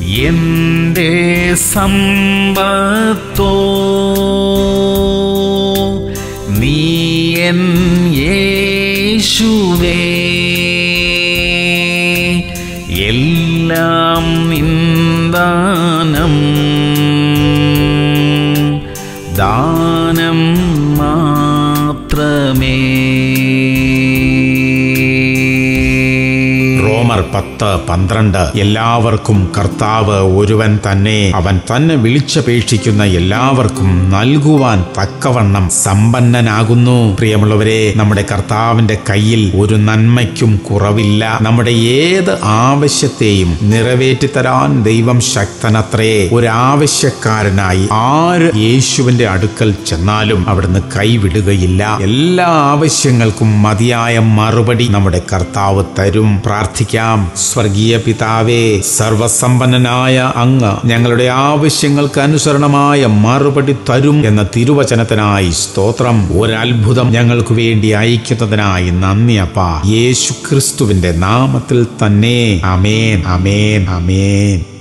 എന്റെ സമ്പത്തോ നീ എൻ യേശുവേ എല്ലാം നിന്ദാനം ദാനം മാത്രമേ റോമർ പത്ത് പന്ത്രണ്ട് എല്ലാവർക്കും കർത്താവ് ഒരുവൻ തന്നെ അവൻ തന്നെ വിളിച്ചപേക്ഷിക്കുന്ന എല്ലാവർക്കും നൽകുവാൻ തക്കവണ്ണം സമ്പന്നനാകുന്നു പ്രിയമുള്ളവരെ നമ്മുടെ കർത്താവിന്റെ കയ്യിൽ ഒരു നന്മയ്ക്കും കുറവില്ല നമ്മുടെ ഏത് ആവശ്യത്തെയും നിറവേറ്റിത്തരാൻ ദൈവം ശക്തനത്രേ ഒരു ആവശ്യക്കാരനായി ആര് യേശുവിന്റെ അടുക്കൽ ചെന്നാലും അവിടുന്ന് കൈവിടുകയില്ല എല്ലാ ആവശ്യങ്ങൾക്കും മതിയായ മറുപടി നമ്മുടെ കർത്താവ് തരും പ്രാർത്ഥിക്കാം സ്വർഗീയ പിതാവേ സർവസമ്പന്നനായ അങ്ങ് ഞങ്ങളുടെ ആവശ്യങ്ങൾക്ക് അനുസരണമായ മറുപടി തരും എന്ന തിരുവചനത്തിനായി സ്തോത്രം ഒരത്ഭുതം ഞങ്ങൾക്ക് വേണ്ടി അയക്കുന്നതിനായി നന്ദി അപ്പ യേശു ക്രിസ്തുവിന്റെ നാമത്തിൽ തന്നെ അമേൻ അമേൻ അമേൻ